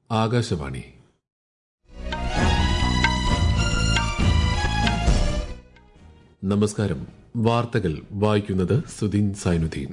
ആകാശവാണി നമസ്കാരം വാർത്തകൾ വായിക്കുന്നത് സുദീൻ സൈനുദ്ദീൻ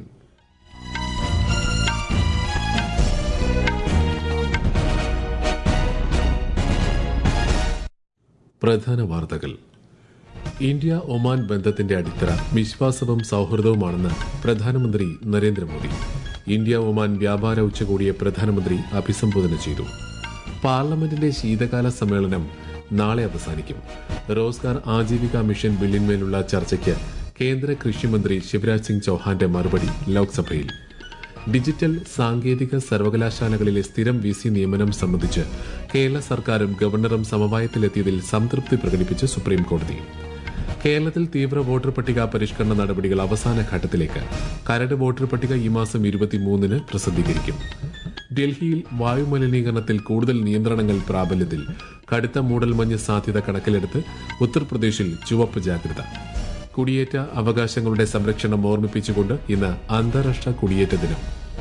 പ്രധാന വാർത്തകൾ ഇന്ത്യ ഒമാൻ ബന്ധത്തിന്റെ അടിത്തറ വിശ്വാസവും സൌഹൃദവുമാണെന്ന് പ്രധാനമന്ത്രി നരേന്ദ്രമോദി ഇന്ത്യ ഒമാൻ വ്യാപാര ഉച്ചകോടിയെ പ്രധാനമന്ത്രി അഭിസംബോധന ചെയ്തു പാർലമെന്റിന്റെ ശീതകാല സമ്മേളനം നാളെ അവസാനിക്കും റോസ്ഗാർ ആജീവിക മിഷൻ ബില്ലിന്മേലുള്ള ചർച്ചയ്ക്ക് കേന്ദ്ര കൃഷിമന്ത്രി ശിവരാജ് സിംഗ് ചൌഹാന്റെ മറുപടി ലോക്സഭയിൽ ഡിജിറ്റൽ സാങ്കേതിക സർവകലാശാലകളിലെ സ്ഥിരം വി സി നിയമനം സംബന്ധിച്ച് കേരള സർക്കാരും ഗവർണറും സമവായത്തിലെത്തിയതിൽ സംതൃപ്തി പ്രകടിപ്പിച്ച് സുപ്രീം കോടതി കേരളത്തിൽ തീവ്ര വോട്ടർ പട്ടിക പരിഷ്കരണ നടപടികൾ അവസാന ഘട്ടത്തിലേക്ക് കരട് വോട്ടർ പട്ടിക ഈ മാസം ഇരുപത്തിമൂന്നിന് പ്രസിദ്ധീകരിക്കും ഡൽഹിയിൽ വായുമലിനീകരണത്തിൽ കൂടുതൽ നിയന്ത്രണങ്ങൾ പ്രാബല്യത്തിൽ കടുത്ത മൂടൽമഞ്ഞ് സാധ്യത കണക്കിലെടുത്ത് ഉത്തർപ്രദേശിൽ ചുവപ്പ് ജാഗ്രത കുടിയേറ്റ അവകാശങ്ങളുടെ സംരക്ഷണം ഓർമ്മിപ്പിച്ചുകൊണ്ട് ഇന്ന് അന്താരാഷ്ട്ര കുടിയേറ്റ ദിനം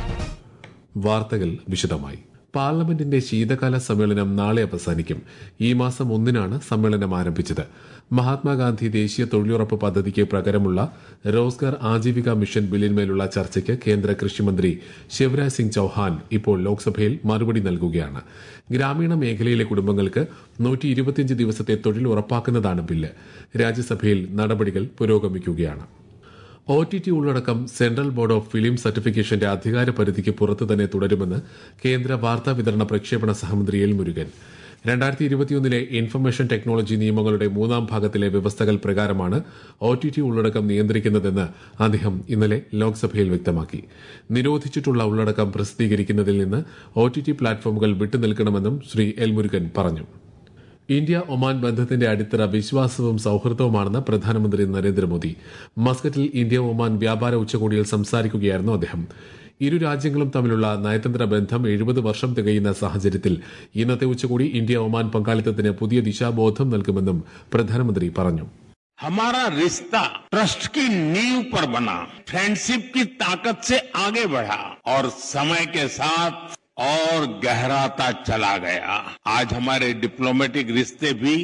വാർത്തകൾ വിശദമായി പാർലമെന്റിന്റെ ശീതകാല സമ്മേളനം നാളെ അവസാനിക്കും ഈ മാസം ഒന്നിനാണ് സമ്മേളനം ആരംഭിച്ചത് മഹാത്മാഗാന്ധി ദേശീയ തൊഴിലുറപ്പ് പദ്ധതിക്ക് പ്രകാരമുള്ള റോസ്ഗാർ ആജീവിക മിഷൻ ബില്ലിന്മേലുള്ള ചർച്ചയ്ക്ക് കേന്ദ്ര കൃഷിമന്ത്രി ശിവരാജ് സിംഗ് ചൌഹാൻ ഇപ്പോൾ ലോക്സഭയിൽ മറുപടി നൽകുകയാണ് ഗ്രാമീണ മേഖലയിലെ കുടുംബങ്ങൾക്ക് നൂറ്റി ഇരുപത്തിയഞ്ച് ദിവസത്തെ തൊഴിൽ ഉറപ്പാക്കുന്നതാണ് ബില്ല് രാജ്യസഭയിൽ നടപടികൾ പുരോഗമിക്കുകയാണ് ഒ ടി ടി ഉള്ളടക്കം സെൻട്രൽ ബോർഡ് ഓഫ് ഫിലിം സർട്ടിഫിക്കേഷന്റെ അധികാര പരിധിക്ക് പുറത്തു തന്നെ തുടരുമെന്ന് കേന്ദ്ര വാർത്താ വിതരണ പ്രക്ഷേപണ സഹമന്ത്രി എൽ മുരുകൻ രണ്ടായിരത്തി ഇരുപത്തിയൊന്നിലെ ഇൻഫർമേഷൻ ടെക്നോളജി നിയമങ്ങളുടെ മൂന്നാം ഭാഗത്തിലെ വ്യവസ്ഥകൾ പ്രകാരമാണ് ഒ ടി ടി ഉള്ളടക്കം നിയന്ത്രിക്കുന്നതെന്ന് അദ്ദേഹം ഇന്നലെ ലോക്സഭയിൽ വ്യക്തമാക്കി നിരോധിച്ചിട്ടുള്ള ഉള്ളടക്കം പ്രസിദ്ധീകരിക്കുന്നതിൽ നിന്ന് ഒ ടി ടി പ്ലാറ്റ്ഫോമുകൾ വിട്ടുനിൽക്കണമെന്നും ശ്രീ എൽ മുരുകൻ പറഞ്ഞു ഇന്ത്യ ഒമാൻ ബന്ധത്തിന്റെ അടിത്തറ വിശ്വാസവും സൌഹൃദവുമാണെന്ന് പ്രധാനമന്ത്രി നരേന്ദ്രമോദി മസ്കറ്റിൽ ഇന്ത്യ ഒമാൻ വ്യാപാര ഉച്ചകോടിയിൽ സംസാരിക്കുകയായിരുന്നു അദ്ദേഹം ഇരു രാജ്യങ്ങളും തമ്മിലുള്ള നയതന്ത്ര ബന്ധം എഴുപത് വർഷം തികയുന്ന സാഹചര്യത്തിൽ ഇന്നത്തെ ഉച്ചകോടി ഇന്ത്യ ഒമാൻ പങ്കാളിത്തത്തിന് പുതിയ ദിശാബോധം നൽകുമെന്നും പ്രധാനമന്ത്രി പറഞ്ഞു हमारा रिश्ता ट्रस्ट की नींव पर बना फ्रेंडशिप की ताकत से आगे बढ़ा और समय के साथ और गहराता चला गया आज हमारे डिप्लोमेटिक रिश्ते भी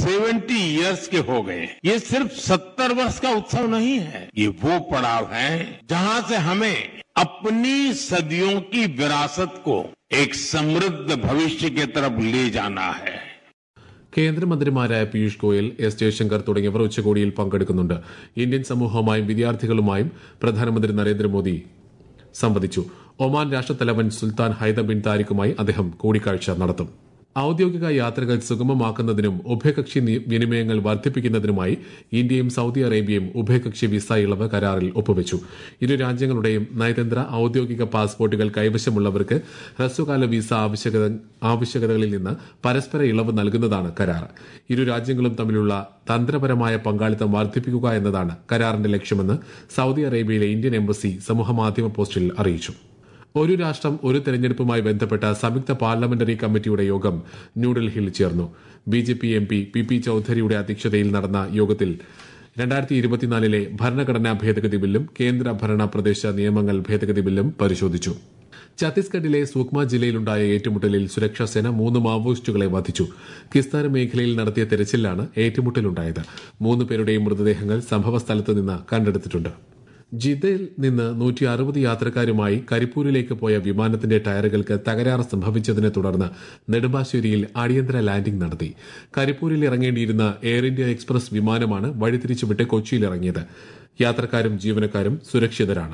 70 इयर्स के हो गए ये सिर्फ 70 वर्ष का उत्सव नहीं है ये वो पड़ाव है जहां से हमें अपनी सदियों की विरासत को एक समृद्ध भविष्य की तरफ ले जाना है കേന്ദ്രമന്ത്രിമാരായ പീയൂഷ് ഗോയൽ എസ് ജയശങ്കർ തുടങ്ങിയവർ ഉച്ചകോടിയിൽ പങ്കെടുക്കുന്നുണ്ട് ഇന്ത്യൻ സമൂഹവുമായും വിദ്യാർത്ഥികളുമായും പ്രധാനമന്ത്രി നരേന്ദ്രമോദി സംവദിച്ചു ഒമാൻ രാഷ്ട്രത്തലവൻ സുൽത്താൻ ഹൈദർ ബിൻ താരിഖുമായി അദ്ദേഹം കൂടിക്കാഴ്ച നടത്തും ഔദ്യോഗിക യാത്രകൾ സുഗമമാക്കുന്നതിനും ഉഭയകക്ഷി വിനിമയങ്ങൾ വർദ്ധിപ്പിക്കുന്നതിനുമായി ഇന്ത്യയും സൌദി അറേബ്യയും ഉഭയകക്ഷി വിസ ഇളവ് കരാറിൽ ഒപ്പുവച്ചു ഇരു രാജ്യങ്ങളുടെയും നയതന്ത്ര ഔദ്യോഗിക പാസ്പോർട്ടുകൾ കൈവശമുള്ളവർക്ക് ഹ്രസ്വകാല വിസ ആവശ്യകത ആവശ്യകതകളിൽ നിന്ന് പരസ്പര ഇളവ് നൽകുന്നതാണ് കരാർ ഇരു രാജ്യങ്ങളും തമ്മിലുള്ള തന്ത്രപരമായ പങ്കാളിത്തം വർദ്ധിപ്പിക്കുക എന്നതാണ് കരാറിന്റെ ലക്ഷ്യമെന്ന് സൌദി അറേബ്യയിലെ ഇന്ത്യൻ എംബസി സമൂഹമാധ്യമ പോസ്റ്റിൽ അറിയിച്ചു ഒരു രാഷ്ട്രം ഒരു തെരഞ്ഞെടുപ്പുമായി ബന്ധപ്പെട്ട സംയുക്ത പാർലമെന്ററി കമ്മിറ്റിയുടെ യോഗം ന്യൂഡൽഹിയിൽ ചേർന്നു B J P M P P P ചൌധരിയുടെ അധ്യക്ഷതയിൽ നടന്ന യോഗത്തിൽ രണ്ടായിരത്തി ഇരുപത്തിനാലിലെ ഭരണഘടനാ ഭേദഗതി ബില്ലും കേന്ദ്ര ഭരണ പ്രദേശ നിയമങ്ങൾ ഭേദഗതി ബില്ലും പരിശോധിച്ചു ഛത്തീസ്ഗഡിലെ സുക്മ ജില്ലയിലുണ്ടായ ഏറ്റുമുട്ടലിൽ സുരക്ഷാസേന മൂന്ന് മാവോയിസ്റ്റുകളെ വധിച്ചു കിസ്താർ മേഖലയിൽ നടത്തിയ തെരച്ചിലാണ് ഏറ്റുമുട്ടലുണ്ടായത് മൂന്ന് പേരുടെയും മൃതദേഹങ്ങൾ സംഭവസ്ഥലത്ത് നിന്ന് കണ്ടെടുത്തിട്ടുണ്ട് ജിദ്ദയിൽ നിന്ന് നൂറ്റി അറുപത് യാത്രക്കാരുമായി കരിപ്പൂരിലേക്ക് പോയ വിമാനത്തിന്റെ ടയറുകൾക്ക് തകരാറ് സംഭവിച്ചതിനെ തുടർന്ന് നെടുമ്പാശ്ശേരിയിൽ അടിയന്തര ലാൻഡിംഗ് നടത്തി കരിപ്പൂരിൽ ഇറങ്ങേണ്ടിയിരുന്ന എയർ ഇന്ത്യ എക്സ്പ്രസ് വിമാനമാണ് വഴിതിരിച്ചുവിട്ട് കൊച്ചിയിൽ ഇറങ്ങിയത് യാത്രക്കാരും ജീവനക്കാരും സുരക്ഷിതരാണ്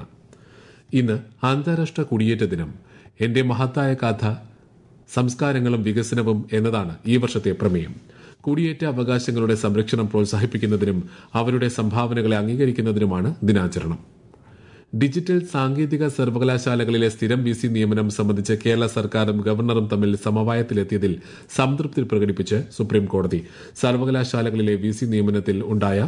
ഇന്ന് അന്താരാഷ്ട്ര കുടിയേറ്റ ദിനം എന്റെ മഹത്തായ കഥ സംസ്കാരങ്ങളും വികസനവും എന്നതാണ് ഈ വർഷത്തെ പ്രമേയം കുടിയേറ്റ അവകാശങ്ങളുടെ സംരക്ഷണം പ്രോത്സാഹിപ്പിക്കുന്നതിനും അവരുടെ സംഭാവനകളെ അംഗീകരിക്കുന്നതിനുമാണ് ദിനാചരണം ഡിജിറ്റൽ സാങ്കേതിക സർവകലാശാലകളിലെ സ്ഥിരം വി സി നിയമനം സംബന്ധിച്ച് കേരള സർക്കാരും ഗവർണറും തമ്മിൽ സമവായത്തിലെത്തിയതിൽ സംതൃപ്തി പ്രകടിപ്പിച്ച് സുപ്രീംകോടതി സർവകലാശാലകളിലെ വി സി നിയമനത്തിൽ ഉണ്ടായ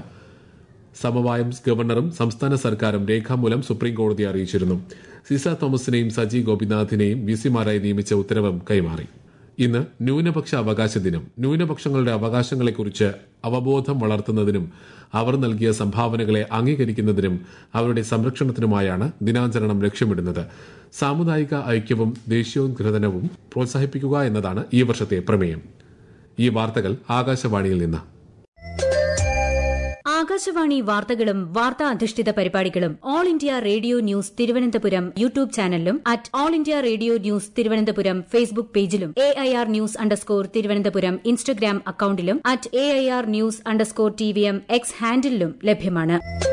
സമവായം ഗവർണറും സംസ്ഥാന സർക്കാരും രേഖാമൂലം സുപ്രീംകോടതിയെ അറിയിച്ചിരുന്നു സിസ തോമസിനെയും സജി ഗോപിനാഥിനെയും വി സിമാരായി നിയമിച്ച ഉത്തരവും കൈമാറി ഇന്ന് ന്യൂനപക്ഷ അവകാശ ദിനം ന്യൂനപക്ഷങ്ങളുടെ അവകാശങ്ങളെക്കുറിച്ച് അവബോധം വളർത്തുന്നതിനും അവർ നൽകിയ സംഭാവനകളെ അംഗീകരിക്കുന്നതിനും അവരുടെ സംരക്ഷണത്തിനുമായാണ് ദിനാചരണം ലക്ഷ്യമിടുന്നത് സാമുദായിക ഐക്യവും ദേശീയോദ്ഗ്രഥനവും പ്രോത്സാഹിപ്പിക്കുക എന്നതാണ് ഈ വർഷത്തെ പ്രമേയം ഈ വാർത്തകൾ ആകാശവാണിയിൽ നിന്ന് ആകാശവാണി വാർത്തകളും വാർത്താ അധിഷ്ഠിത പരിപാടികളും all India radio news Thiruvananthapuram YouTube ചാനലിലും at all India radio news Thiruvananthapuram Facebook പേജിലും A I R news underscore Thiruvananthapuram Instagram അക്കൌണ്ടിലും at A I R news underscore T V M X ഹാൻഡിലും ലഭ്യമാണ്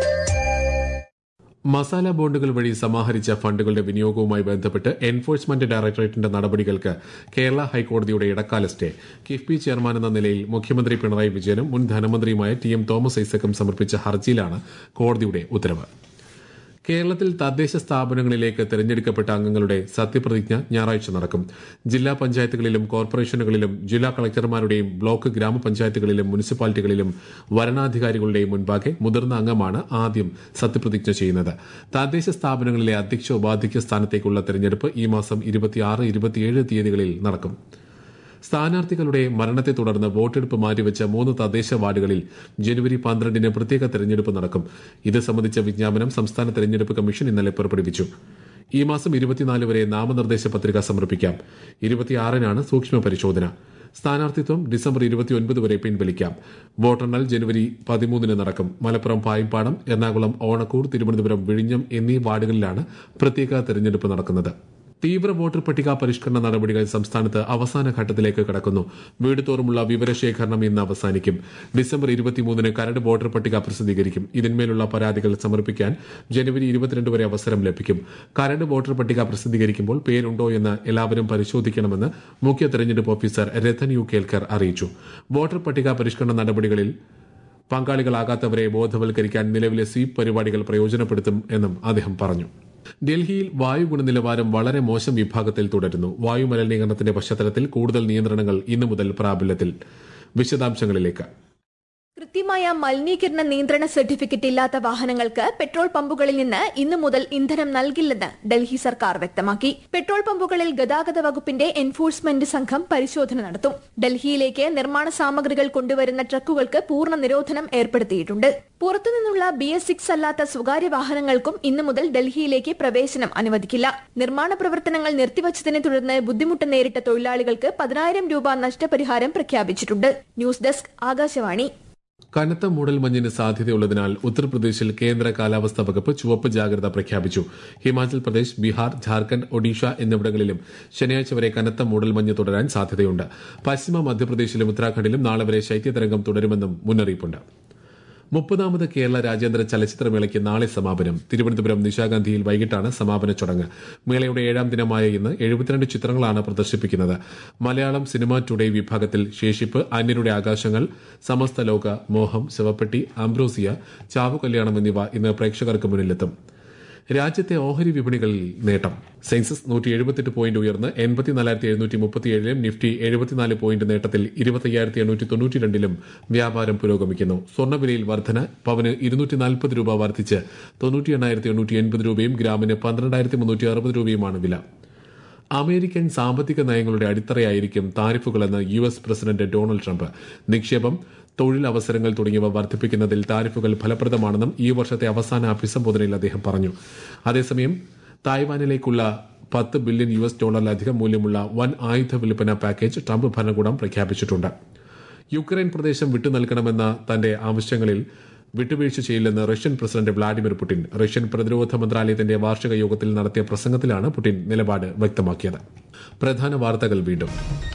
മസാല ബോണ്ടുകൾ വഴി സമാഹരിച്ച ഫണ്ടുകളുടെ വിനിയോഗവുമായി ബന്ധപ്പെട്ട് എൻഫോഴ്സ്മെന്റ് ഡയറക്ടറേറ്റിന്റെ നടപടികൾക്ക് കേരള ഹൈക്കോടതിയുടെ ഇടക്കാല സ്റ്റേ കിഫ്ബി ചെയർമാൻ എന്ന നിലയിൽ മുഖ്യമന്ത്രി പിണറായി വിജയനും മുൻ ധനമന്ത്രിയുമായ ടി എം തോമസ് ഐസക്കും സമർപ്പിച്ച ഹർജിയിലാണ് കോടതിയുടെ ഉത്തരവ് കേരളത്തിൽ തദ്ദേശ സ്ഥാപനങ്ങളിലേക്ക് തെരഞ്ഞെടുക്കപ്പെട്ട അംഗങ്ങളുടെ സത്യപ്രതിജ്ഞ ഞായറാഴ്ച നടക്കും ജില്ലാ പഞ്ചായത്തുകളിലും കോർപ്പറേഷനുകളിലും ജില്ലാ കളക്ടർമാരുടെയും ബ്ലോക്ക് ഗ്രാമപഞ്ചായത്തുകളിലും മുനിസിപ്പാലിറ്റികളിലും വരണാധികാരികളുടെയും മുൻപാകെ മുതിർന്ന അംഗമാണ് ആദ്യം സത്യപ്രതിജ്ഞ ചെയ്യുന്നത് തദ്ദേശ സ്ഥാപനങ്ങളിലെ അധ്യക്ഷ ഉപാധ്യക്ഷ സ്ഥാനത്തേക്കുള്ള തെരഞ്ഞെടുപ്പ് ഈ മാസം ഇരുപത്തിയാറ് ഇരുപത്തിയേഴ് തീയതികളിൽ നടക്കും സ്ഥാനാർത്ഥികളുടെ മരണത്തെ തുടർന്ന് വോട്ടെടുപ്പ് മാറ്റിവെച്ച മൂന്ന് തദ്ദേശ വാർഡുകളിൽ ജനുവരി പന്ത്രണ്ടിന് പ്രത്യേക തെരഞ്ഞെടുപ്പ് നടക്കും ഇത് സംബന്ധിച്ച വിജ്ഞാപനം സംസ്ഥാന തെരഞ്ഞെടുപ്പ് കമ്മീഷൻ ഇന്നലെ പുറപ്പെടുവിച്ചു ഈ മാസം ഇരുപത്തിനാല് വരെ നാമനിർദ്ദേശ പത്രിക സമർപ്പിക്കാം ഇരുപത്തിയാറിനാണ് സൂക്ഷ്മ പരിശോധന സ്ഥാനാർത്ഥിത്വം ഡിസംബർ ഇരുപത്തിയൊൻപത് വരെ പിൻവലിക്കാം വോട്ടെണ്ണൽ ജനുവരി പതിമൂന്നിന് നടക്കും മലപ്പുറം പായിപ്പാടം എറണാകുളം ഓണക്കൂർ തിരുവനന്തപുരം വിഴിഞ്ഞം എന്നീ വാർഡുകളിലാണ് പ്രത്യേക തെരഞ്ഞെടുപ്പ് നടക്കുന്നത് തീവ്ര വോട്ടർ പട്ടിക പരിഷ്കരണ നടപടികൾ സംസ്ഥാനത്ത് അവസാന ഘട്ടത്തിലേക്ക് കടക്കുന്നു വീട് തോറുമുള്ള വിവരശേഖരണം ഇന്ന് അവസാനിക്കും ഡിസംബർ ഇരുപത്തിമൂന്നിന് കരട് വോട്ടർ പട്ടിക പ്രസിദ്ധീകരിക്കും ഇതിന്മേലുള്ള പരാതികൾ സമർപ്പിക്കാൻ ജനുവരി ഇരുപത്തിരണ്ട് വരെ അവസരം ലഭിക്കും കരട് വോട്ടർ പട്ടിക പ്രസിദ്ധീകരിക്കുമ്പോൾ പേരുണ്ടോ എന്ന് എല്ലാവരും പരിശോധിക്കണമെന്ന് മുഖ്യ തെരഞ്ഞെടുപ്പ് ഓഫീസർ രത്തൻ യു കേൽക്കർ അറിയിച്ചു വോട്ടർ പട്ടിക പരിഷ്കരണ നടപടികളിൽ പങ്കാളികളാകാത്തവരെ ബോധവൽക്കരിക്കാൻ നിലവിലെ സ്വീപ് പരിപാടികൾ പ്രയോജനപ്പെടുത്തും എന്നും അദ്ദേഹം പറഞ്ഞു ഡൽഹിയിൽ വായു ഗുണനിലവാരം വളരെ മോശം വിഭാഗത്തിൽ തുടരുന്നു വായു മലിനീകരണത്തിന്റെ പശ്ചാത്തലത്തിൽ കൂടുതൽ നിയന്ത്രണങ്ങൾ ഇന്നു മുതൽ പ്രാബല്യത്തിൽ വിശദാംശങ്ങളിലേക്ക് കൃത്യമായ മലിനീകരണ നിയന്ത്രണ സർട്ടിഫിക്കറ്റ് ഇല്ലാത്ത വാഹനങ്ങൾക്ക് പെട്രോൾ പമ്പുകളിൽ നിന്ന് ഇന്നു മുതൽ ഇന്ധനം നൽകില്ലെന്ന് ഡൽഹി സർക്കാർ വ്യക്തമാക്കി പെട്രോൾ പമ്പുകളിൽ ഗതാഗത വകുപ്പിന്റെ എൻഫോഴ്സ്മെന്റ് സംഘം പരിശോധന നടത്തും ഡൽഹിയിലേക്ക് നിർമ്മാണ സാമഗ്രികൾ കൊണ്ടുവരുന്ന ട്രക്കുകൾക്ക് പൂർണ്ണ നിരോധനം ഏർപ്പെടുത്തിയിട്ടുണ്ട് പുറത്തുനിന്നുള്ള ബി എസ് സിക്സ് അല്ലാത്ത സ്വകാര്യ വാഹനങ്ങൾക്കും ഇന്നു മുതൽ ഡൽഹിയിലേക്ക് പ്രവേശനം അനുവദിക്കില്ല നിർമ്മാണ പ്രവർത്തനങ്ങൾ നിർത്തിവച്ചതിനെ തുടർന്ന് ബുദ്ധിമുട്ട് നേരിട്ട തൊഴിലാളികൾക്ക് പതിനായിരം രൂപ നഷ്ടപരിഹാരം പ്രഖ്യാപിച്ചിട്ടുണ്ട് ന്യൂസ് ഡെസ്ക് ആകാശവാണി കനത്ത മൂടൽമഞ്ഞിന് സാധ്യതയുള്ളതിനാൽ ഉത്തർപ്രദേശിൽ കേന്ദ്ര കാലാവസ്ഥാ വകുപ്പ് ചുവപ്പ് ജാഗ്രത പ്രഖ്യാപിച്ചു ഹിമാചൽ പ്രദേശ് ബീഹാർ ഝാർഖണ്ഡ് ഒഡീഷ എന്നിവിടങ്ങളിലും ശനിയാഴ്ച വരെ കനത്ത മൂടൽമഞ്ഞ് തുടരാൻ സാധ്യതയുണ്ട് പശ്ചിമ മധ്യപ്രദേശിലും ഉത്തരാഖണ്ഡിലും നാളെ വരെ ശൈത്യതരംഗം തുടരുമെന്നും മുന്നറിയിപ്പുണ്ട് മുപ്പതാമത് കേരള രാജ്യാന്തര ചലച്ചിത്രമേളയ്ക്ക് നാളെ സമാപനം തിരുവനന്തപുരം നിശാഗന്ധിയിൽ വൈകിട്ടാണ് സമാപന ചടങ്ങ് മേളയുടെ ഏഴാം ദിനമായ ഇന്ന് എഴുപത്തിരണ്ട് ചിത്രങ്ങളാണ് പ്രദർശിപ്പിക്കുന്നത് മലയാളം സിനിമ ടുഡേ വിഭാഗത്തിൽ ശേഷിപ്പ് അന്യരുടെ ആകാശങ്ങൾ സമസ്ത ലോക മോഹം ശവപ്പെട്ടി അംബ്രോസിയ ചാവുകല്യാണം എന്നിവ ഇന്ന് പ്രേക്ഷകർക്ക് മുന്നിലെത്തും രാജ്യത്തെ ഓഹരി വിപണികളിൽ നേട്ടം സെൻസസ് നൂറ്റി എഴുപത്തെട്ട് പോയിന്റ് ഉയർന്ന് എൺപത്തിനാലായിരത്തി എഴുന്നൂറ്റി മുപ്പത്തിയേഴിലും നിഫ്റ്റി എഴുപത്തിനാല് പോയിന്റ് നേട്ടത്തിൽ ഇരുപത്തയ്യായിരത്തി എണ്ണൂറ്റി തൊണ്ണൂറ്റിരണ്ടിലും വ്യാപാരം പുരോഗമിക്കുന്നു സ്വർണ്ണവിലയിൽ വർധന പവന് ഇരുന്നൂറ്റി നാൽപ്പത് രൂപ വർദ്ധിച്ച് തൊണ്ണൂറ്റി എണ്ണായിരത്തി എണ്ണൂറ്റി എൺപത് രൂപയും ഗ്രാമിന് പന്ത്രണ്ടായിരത്തി മുന്നൂറ്റി അറുപത് രൂപയുമാണ് വില അമേരിക്കൻ സാമ്പത്തിക നയങ്ങളുടെ അടിത്തറയായിരിക്കും താരിഫുകളെന്ന് U S president Donald Trump നിക്ഷേപം തൊഴിലവസരങ്ങൾ തുടങ്ങിയവ വർദ്ധിപ്പിക്കുന്നതിൽ താരിഫുകൾ ഫലപ്രദമാണെന്നും ഈ വർഷത്തെ അവസാന അഭിസംബോധനയിൽ അദ്ദേഹം പറഞ്ഞു അതേസമയം തായ്വാനിലേക്കുള്ള പത്ത് ബില്യൺ യു എസ് ഡോളറിലധികം മൂല്യമുള്ള വൻ ആയുധ വിൽപ്പന പാക്കേജ് ട്രംപ് ഭരണകൂടം പ്രഖ്യാപിച്ചിട്ടുണ്ട് യുക്രൈൻ പ്രദേശം വിട്ടുനൽകണമെന്ന തന്റെ ആവശ്യങ്ങളിൽ വിട്ടുവീഴ്ച ചെയ്യില്ലെന്ന് Russian president Vladimir Putin Russian പ്രതിരോധ മന്ത്രാലയത്തിന്റെ വാർഷിക യോഗത്തിൽ നടത്തിയ പ്രസംഗത്തിലാണ് പുടിൻ നിലപാട് വ്യക്തമാക്കിയത് പ്രധാന വാർത്തകൾ വീണ്ടും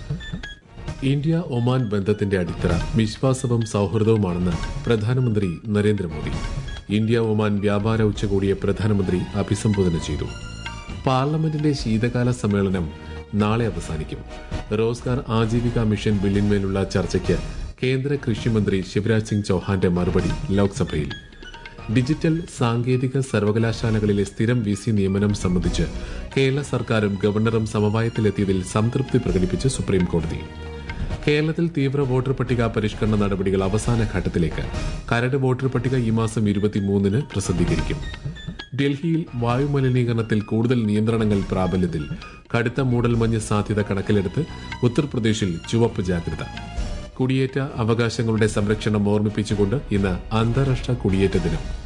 ഇന്ത്യ ഒമാൻ ബന്ധത്തിന്റെ അടിത്തറ വിശ്വാസവും സൌഹൃദവുമാണെന്ന് പ്രധാനമന്ത്രി നരേന്ദ്രമോദി ഇന്ത്യ ഒമാൻ വ്യാപാര ഉച്ചകോടിയെ പ്രധാനമന്ത്രി അഭിസംബോധന ചെയ്തു പാർലമെന്റിന്റെ ശീതകാല സമ്മേളനം നാളെ അവസാനിക്കും റോസ്ഗാർ ആജീവിക മിഷൻ ബില്ലിന്മേലുള്ള ചർച്ചയ്ക്ക് കേന്ദ്ര കൃഷിമന്ത്രി ശിവരാജ് സിംഗ് ചൌഹാന്റെ മറുപടി ലോക്സഭയിൽ ഡിജിറ്റൽ സാങ്കേതിക സർവകലാശാലകളിലെ സ്ഥിരം വി സി നിയമനം സംബന്ധിച്ച് കേരള സർക്കാരും ഗവർണറും സമവായത്തിലെത്തിയതിൽ സംതൃപ്തി പ്രകടിപ്പിച്ച് സുപ്രീം കോടതി കേരളത്തിൽ തീവ്ര വോട്ടർ പട്ടിക പരിഷ്കരണ നടപടികൾ അവസാന ഘട്ടത്തിലേക്ക് കരട് വോട്ടർ പട്ടിക ഈ മാസം ഇരുപത്തിമൂന്നിന് പ്രസിദ്ധീകരിക്കും ഡൽഹിയിൽ വായുമലിനീകരണത്തിൽ കൂടുതൽ നിയന്ത്രണങ്ങൾ പ്രാബല്യത്തിൽ കടുത്ത മൂടൽമഞ്ഞ് സാധ്യത കണക്കിലെടുത്ത് ഉത്തർപ്രദേശിൽ ചുവപ്പ് ജാഗ്രത കുടിയേറ്റ അവകാശങ്ങളുടെ സംരക്ഷണം ഓർമ്മിപ്പിച്ചുകൊണ്ട് ഇന്ന് അന്താരാഷ്ട്ര കുടിയേറ്റ ദിനം